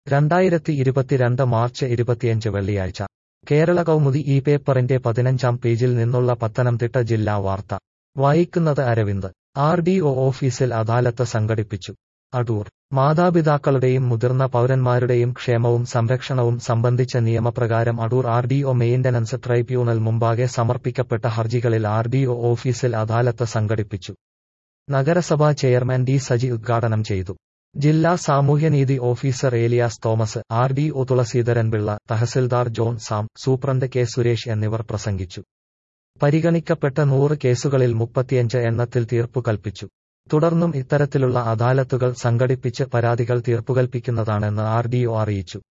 രണ്ടായിരത്തി ഇരുപത്തിരണ്ട് മാർച്ച് ഇരുപത്തിയഞ്ച് വെള്ളിയാഴ്ച കേരള കൗമുദി ഈ പേപ്പറിന്റെ പതിനഞ്ചാം പേജിൽ നിന്നുള്ള പത്തനംതിട്ട ജില്ലാ വാർത്ത വായിക്കുന്നത് അരവിന്ദ് ആർ ഡി ഒ ഓഫീസിൽ അദാലത്ത് സംഘടിപ്പിച്ചു അടൂർ മാതാപിതാക്കളുടെയും മുതിർന്ന പൗരന്മാരുടെയും ക്ഷേമവും സംരക്ഷണവും സംബന്ധിച്ച നിയമപ്രകാരം Adoor R D O maintenance tribunal മുമ്പാകെ സമർപ്പിക്കപ്പെട്ട ഹർജികളിൽ ആർ ഡി ഒ ഓഫീസിൽ അദാലത്ത് സംഘടിപ്പിച്ചു നഗരസഭാ ചെയർമാൻ ഡി സജി ഉദ്ഘാടനം ചെയ്തു ജില്ലാ സാമൂഹ്യനീതി officer Elias Thomas R D O Thulaseedharan Pillai tahsildar John Sam superintendent K Suresh എന്നിവർ പ്രസംഗിച്ചു പരിഗണിക്കപ്പെട്ട നൂറ് കേസുകളിൽ മുപ്പത്തിയഞ്ച് എണ്ണത്തിൽ തീർപ്പു കൽപ്പിച്ചു തുടർന്നും ഇത്തരത്തിലുള്ള അദാലത്തുകൾ സംഘടിപ്പിച്ച് പരാതികൾ തീർപ്പുകൽപ്പിക്കുന്നതാണെന്ന് ആർ ഡി ഒ അറിയിച്ചു